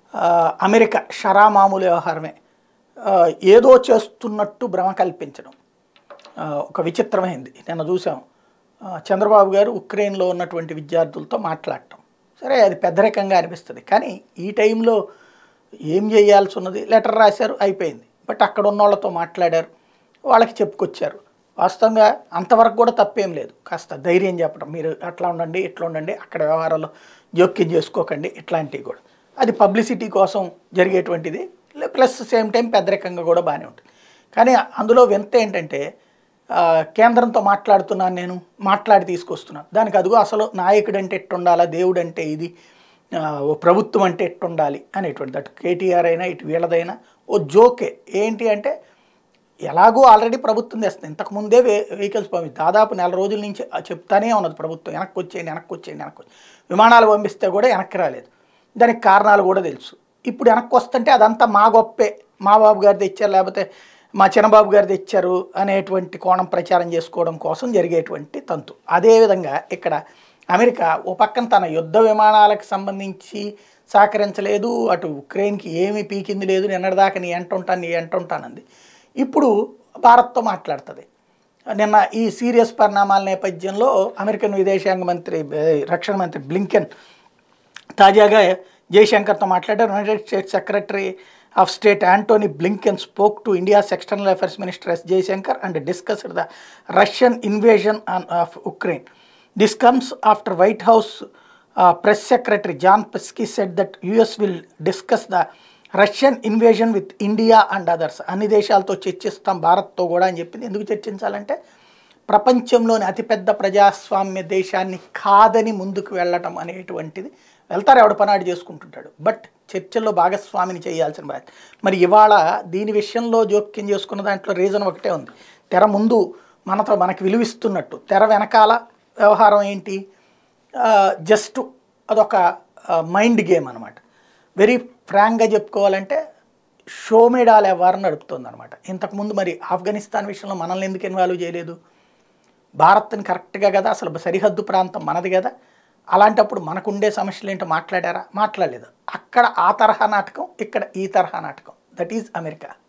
ఆ, అమెరికా షరా మామూలు వ్యవహారమే ఆ, ఏదో చేస్తున్నట్టు భ్రమ కల్పించడం ఆ, ఒక విచిత్రమైంది నిన్న చూసాం ఆ, చంద్రబాబు గారు ఉక్రెయిన్లో ఉన్నటువంటి విద్యార్థులతో మాట్లాడటం సరే అది పెద్దరికంగా అనిపిస్తుంది కానీ ఈ టైంలో ఏం చేయాల్సి ఉన్నది లెటర్ రాశారు అయిపోయింది బట్ అక్కడ ఉన్న వాళ్ళతో మాట్లాడారు వాళ్ళకి చెప్పుకొచ్చారు వాస్తవంగా అంతవరకు కూడా తప్పేం లేదు కాస్త ధైర్యం చెప్పడం మీరు అట్లా ఉండండి ఇట్లా ఉండండి అక్కడ వ్యవహారాల్లో జోక్యం చేసుకోకండి ఇట్లాంటివి కూడా అది పబ్లిసిటీ కోసం జరిగేటువంటిది ప్లస్ సేమ్ టైం పెద్దరికంగా కూడా బాగానే ఉంటుంది కానీ అందులో వింత ఏంటంటే ఆ, కేంద్రంతో మాట్లాడుతున్నాను నేను మాట్లాడి తీసుకొస్తున్నాను దానికి అదిగో అసలు నాయకుడు అంటే ఎట్టుండాలా దేవుడు అంటే ఇది ఆ, ఓ ప్రభుత్వం అంటే ఎట్టుండాలి అనేటువంటి అటు కేటీఆర్ అయినా ఇటు వీళ్ళదైనా ఓ జోకే ఏంటి అంటే ఎలాగో ఆల్రెడీ ప్రభుత్వం తెస్తుంది ఇంతకుముందే వే వెహికల్స్ పంపి దాదాపు నెల రోజుల నుంచి ఆ చెప్తానే ఉన్నది ప్రభుత్వం వెనక్కి వచ్చేయండి వెనక్కి వచ్చేయండి వెనక్కి వచ్చి విమానాలు పంపిస్తే కూడా వెనక్కి రాలేదు దానికి కారణాలు కూడా తెలుసు ఇప్పుడు వెనక్కి వస్తుంటే అదంతా మా గొప్పే మా బాబు గారు తెచ్చారు లేకపోతే మా చిన్నబాబు గారు తెచ్చారు అనేటువంటి కోణం ప్రచారం చేసుకోవడం కోసం జరిగేటువంటి తంతు అదేవిధంగా ఇక్కడ అమెరికా ఓ పక్కన తన యుద్ధ విమానాలకు సంబంధించి సహకరించలేదు అటు ఉక్రెయిన్కి ఏమీ పీకింది లేదు నిన్నటిదాకా నీ ఎంట ఉంటాను నీ ఎంట ఉంటానంది ఇప్పుడు భారత్తో మాట్లాడుతుంది నిన్న ఈ సీరియస్ పరిణామాల నేపథ్యంలో అమెరికన్ విదేశాంగ మంత్రి ఏ, రక్షణ మంత్రి బ్లింకెన్ తాజాగా జయశంకర్తో మాట్లాడారు United States secretary of state Antony Blinken spoke to India's external affairs minister S Jaishankar and discussed the Russian invasion of Ukraine this comes after White House press secretary Jen Psaki said that US will discuss the Russian invasion with India and others అన్ని దేశాలతో చర్చిస్తాం భారత్తో కూడా అని చెప్పింది ఎందుకు చర్చించాలంటే ప్రపంచంలోని అతిపెద్ద ప్రజాస్వామ్య దేశాన్ని కాదని ముందుకు వెళ్ళటం అనేటువంటిది వెళ్తారు ఎవడ పనాడు చేసుకుంటుంటాడు బట్ చర్చల్లో భాగస్వామిని చేయాల్సిన బాధ్యత మరి ఇవాళ దీని విషయంలో జోక్యం చేసుకున్న దాంట్లో రీజన్ ఒకటే ఉంది తెర ముందు మనతో మనకి విలువిస్తున్నట్టు తెర వెనకాల వ్యవహారం ఏంటి జస్ట్ అదొక మైండ్ గేమ్ అనమాట వెరీ ఫ్రాంక్గా చెప్పుకోవాలంటే షోమేడాల్ వ్యవహారం నడుపుతుంది అనమాట ఇంతకుముందు మరి ఆఫ్ఘనిస్తాన్ విషయంలో మనల్ని ఎందుకు ఇన్వాల్వ్ చేయలేదు భారత్ని కరెక్ట్గా కదా అసలు సరిహద్దు ప్రాంతం మనది కదా అలాంటప్పుడు మనకుండే సమస్యలు ఏంటో మాట్లాడారా మాట్లాడలేదు అక్కడ ఆ తరహా నాటకం ఇక్కడ ఈ తరహా నాటకం దట్ ఈజ్ అమెరికా